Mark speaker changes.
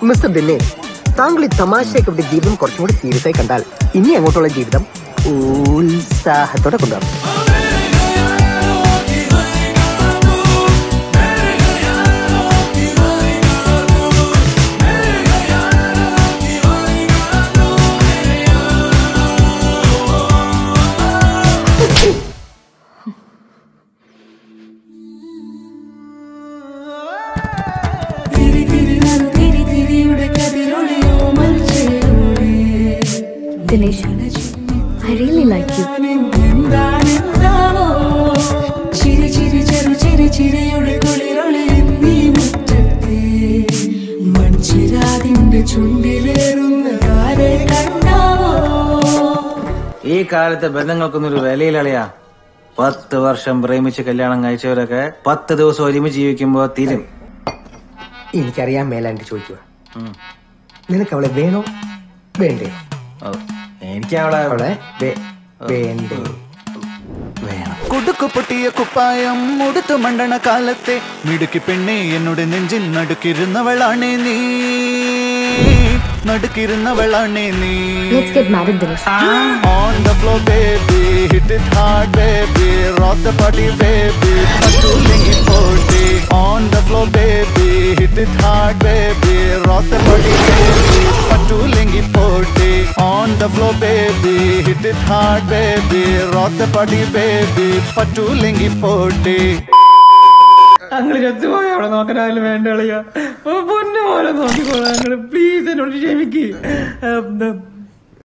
Speaker 1: Mister Dinesh താങ്കൾ ഈ തമാശയൊക്കെ ഇവിടെ ജീവിതം കുറച്ചും കൂടി സീരിയസ് ആയി കണ്ടാൽ ഇനി അങ്ങോട്ടുള്ള ജീവിതം ഉത്സാഹത്തോടെ കൊണ്ടുപോകും
Speaker 2: തിരി തിരി നറു തിരി തിരിയുടെ കതിരൊളിയോ മൽച്ചേരൂടെ
Speaker 3: Dinesh I really like you
Speaker 2: എന്താണെന്താവോ ചിരി ചിരി ചെറു ചിരി ചിരിയുടെ കുളിരൊളി നീ മുറ്റത്തെ മൺചിരാതിന്റെ ചുണ്ടിലേറുന്ന കാരെ കണ്ടാവോ
Speaker 4: ഈ കാലത്തെ ബന്ധങ്ങൾക്കൊന്നും ഒരു വിലയിലളിയാ പത്ത് വർഷം പ്രേമിച്ച് കല്യാണം കഴിച്ചവരൊക്കെ പത്ത് ദിവസം ഒരുമിച്ച് ജീവിക്കുമ്പോ തീരും
Speaker 1: എനിക്കറിയാൻ മേലാണ്ട് ചോദിക്കുക നിനക്ക് അവളെ വേണോ വേണ്ടേ
Speaker 4: ഓ, എനിക്ക് അവളെ
Speaker 1: അവളെ വേ- വേണ്ടേ
Speaker 4: വേണം
Speaker 5: കുടുക്കു പൊട്ടിയ കുപ്പായം ഉടുത്തു മണ്ടണ കാലത്തെ മിടുക്കി പെണ്ണെ എന്നോട് നെഞ്ചിൽ നടുക്കിരുന്നവളാണേ നീ നടുക്കിരുന്നവളാണേ നീ
Speaker 3: let's get married Dinesh
Speaker 5: On the floor, baby, hit it hard, baby, rock the party, baby, patoolingi forty. On the floor, baby, hit it hard, baby, rock the party, baby, patoolingi forty. On the floor, baby, hit it hard, baby, rock the party, baby, patoolingi forty.
Speaker 4: ഞങ്ങൾ ചത്തുപോയി അവിടെ നോക്കാനായാലും വേണ്ട കളിയാ പൊന്നു പോലെ നോക്കിക്കോളാം ഞങ്ങൾ please എന്നോട് ക്ഷമിക്ക്